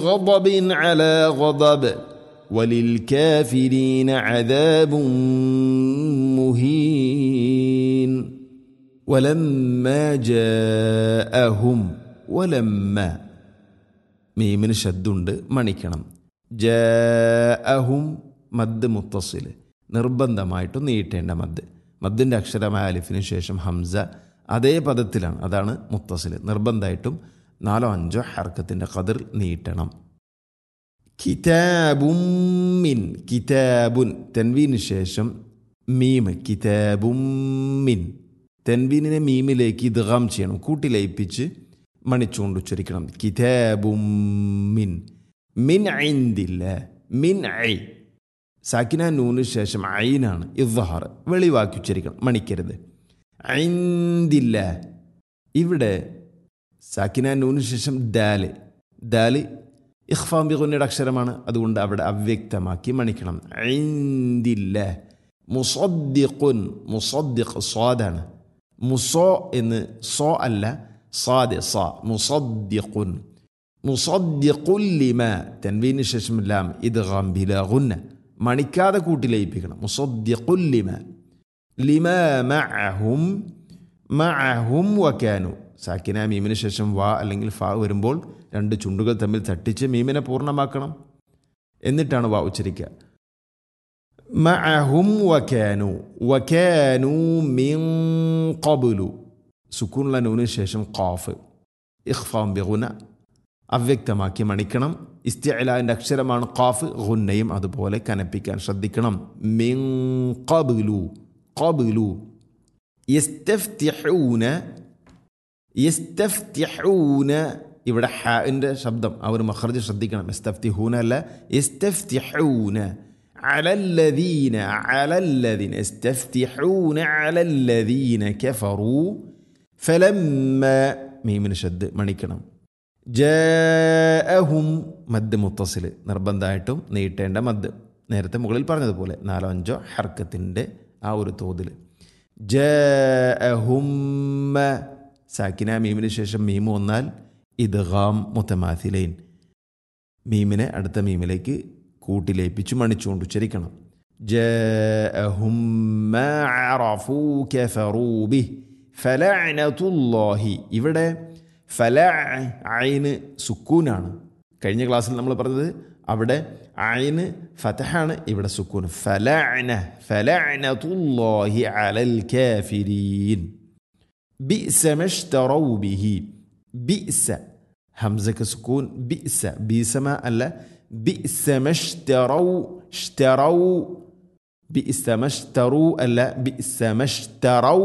غضب على غضب وللكافرين عذاب مهين ولما جاءهم ولما മീമിന് ശബ്ദമുണ്ട് മണിക്കണം ജഅഹും മദ് മുത്തസില് നിർബന്ധമായിട്ടും നീട്ടേണ്ട മദ് മദ്ദിൻ്റെ അക്ഷരമായ അലിഫിന് ശേഷം ഹംസ അതേ പദത്തിലാണ് അതാണ് മുത്തസില് നിർബന്ധമായിട്ടും നാലോ അഞ്ചോ ഹർക്കത്തിൻ്റെ കതിർ നീട്ടണം കിതാബും മിൻ കിതാബുൻ തെൻവീന് ശേഷം മീമ് കിതാബും മിൻ തെൻവീനിനെ മീമിലേക്ക് ഇദ്ഗാം ചെയ്യണം കൂട്ടി ലയിപ്പിച്ച് മണിച്ചുകൊണ്ട് ഉച്ചരിക്കണം കിതാബും മിൻ മിൻ ഐന്തില്ല മിൻ ഐ സാക്കിന നൂന് ശേഷം ഐനാണ് ഇദ്ഹാർ വെളിവാക്കി ഉച്ചരിക്കണം മണിക്കരുത് ഐന്തില്ല ഇവിടെ സാക്കിന നൂന് ശേഷം ദാല് ദാല് ഇഖ്ഫാം ബിഗുന്നയുടെ അക്ഷരമാണ് അതുകൊണ്ട് അവിടെ അവ്യക്തമാക്കി മണിക്കണം ഐന്തില്ല മുസദ്ദിഖുൻ മുസദ്ദിഖ് സ്വാദാണ് മുസോ എന്ന് സോ അല്ല സാദ് സ മുസദ്ദിഖുൻ മുസദ്ദിഖുല്ലിമ തെൻവീന് ശേഷം ലാം ഇദ്ഗാം ബിലാഗുന്ന മണിക്കാതെ കൂട്ടി ലയിപ്പിക്കണം മുസദ്ദിഖുല്ലിമ ലിമ മഅഹും മഅഹും വക്കാനു സാക്കിന മീമിന് ശേഷം വാ അല്ലെങ്കിൽ ഫാ വരുമ്പോൾ രണ്ട് ചുണ്ടുകൾ തമ്മിൽ തട്ടിച്ച് മീമിനെ പൂർണ്ണമാക്കണം എന്നിട്ടാണ് വാ ഉച്ചരിക്കുക മഅഹും വക്കാനു വക്കാനു മിൻ ഖബ്ലു സുക്കൂനുള്ള നൂനിന് ശേഷം ഖാഫ് ഇഖ്ഫാം ബിഗുന അവ്യക്തമാക്കി മണിക്കണം ഇസ്തിഅലാൻ്റെ അക്ഷരമാണ് ഖാഫ് ഗുന്നയും അതുപോലെ കനപ്പിക്കാൻ ശ്രദ്ധിക്കണം മിൻ ഖബ്ലു ഖബ്ലു യസ്തഫ്തിഹൂന യസ്തഫ്തിഹൂന ഇവിടെ ഹാൻ്റെ ശബ്ദം ആ ഒരു മഖർജ് ശ്രദ്ധിക്കണം യസ്തഫ്തിഹൂന അല്ല യസ്തഫ്തിഹൂന على الذين على الذين يستفتحون على الذين كفروا فلما മീമിന് ഷദ് മണിക്കണം ജഅഹും മദ് മുത്തസിൽ നിർബന്ധമായിട്ടും നീട്ടേണ്ട മദ് നേരത്തെ മുകളിൽ പറഞ്ഞതുപോലെ നാലോ അഞ്ചോ ഹർക്കത്തിൻ്റെ ആ ഒരു തോതിൽ ജഅഹും സാക്കിന മീമിന് ശേഷം മീം വന്നാൽ ഇദ്ഗാം മുത്തമാഥിലൈൻ മീമിനെ അടുത്ത മീമിലേക്ക് കൂട്ടിലേപ്പിച്ച് മണിച്ചുകൊണ്ട് ഉച്ചരിക്കണം ജഅഹും മാ അറഫൂ കഫറൂ ബിഹി ഫലഅനതുല്ലാഹി ഇവിടെ ഫല ഐന് സുക്കൂനാണ് കഴിഞ്ഞ ക്ലാസ്സിൽ നമ്മൾ പറഞ്ഞത് അവിടെ ഐന് ഫതഹാണ് ഇവിടെ സുക്കൂൻ ഫലഅന ഫലഅനതുല്ലാഹി അലൽ കാഫിരീൻ ബിഅസ മഷ്തറൂ ബിഹി ബിഅസ ഹംസക്ക് സുക്കൂൻ ബിഅസ ബീസമ അല്ല ബിഅസ മഷ്തറൂ اشتروا بئس ما اشتروا ألا بئس ما اشتروا